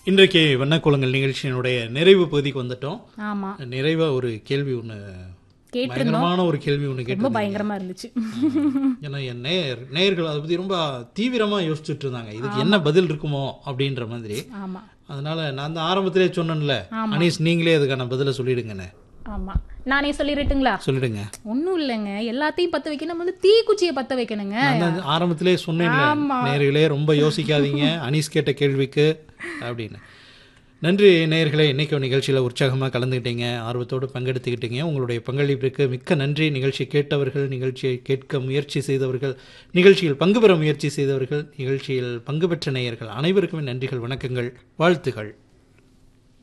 இன்றைக்கு வண்ணக்குளங்கள் நிகழ்ச்சியினுடைய நிறைவு பகுதிக்கு வந்துட்டோம் ஆமா நிறைவா ஒரு கேள்வி ஒன்று கேட்டிருந்தோம் பயங்கரமான ஒரு கேள்வி ஒன்று ரொம்ப கேட்டு பயங்கரமா இருந்துச்சு ஏன்னா என் நேயர் நேயர்கள் அதை பற்றி ரொம்ப தீவிரமா யோசிச்சுட்டு இருந்தாங்க இதுக்கு என்ன பதில் இருக்குமோ அப்படின்ற மாதிரி ஆமா அதனால நான் தான் ஆரம்பத்திலே சொன்னேன்ல அனீஸ் நீங்களே அதுக்கான பதிலை சொல்லிடுங்கண்ணே ஆமா நானே சொல்லிடட்டுங்களா சொல்லிடுங்க ஒண்ணும் இல்லைங்க எல்லாத்தையும் பத்த வைக்க நம்ம வந்து தீக்குச்சியை பத்த வைக்கணுங்க நான் தான் ஆரம்பத்திலே சொன்னேன்ல நேயர்களே ரொம்ப யோசிக்காதீங்க அனீஸ் கேட்ட கேள்விக்கு அப்படின்னு நன்றி நேயர்களே இன்னைக்கு நிகழ்ச்சியில் உற்சாகமாக கலந்துக்கிட்டீங்க ஆர்வத்தோடு பங்கெடுத்துக்கிட்டீங்க உங்களுடைய பங்களிப்பிற்கு மிக்க நன்றி நிகழ்ச்சி கேட்டவர்கள் நிகழ்ச்சியை கேட்க முயற்சி செய்தவர்கள் நிகழ்ச்சியில் பங்கு பெற முயற்சி செய்தவர்கள் நிகழ்ச்சியில் பங்கு பெற்ற நேயர்கள் அனைவருக்குமே நன்றிகள் வணக்கங்கள் வாழ்த்துகள்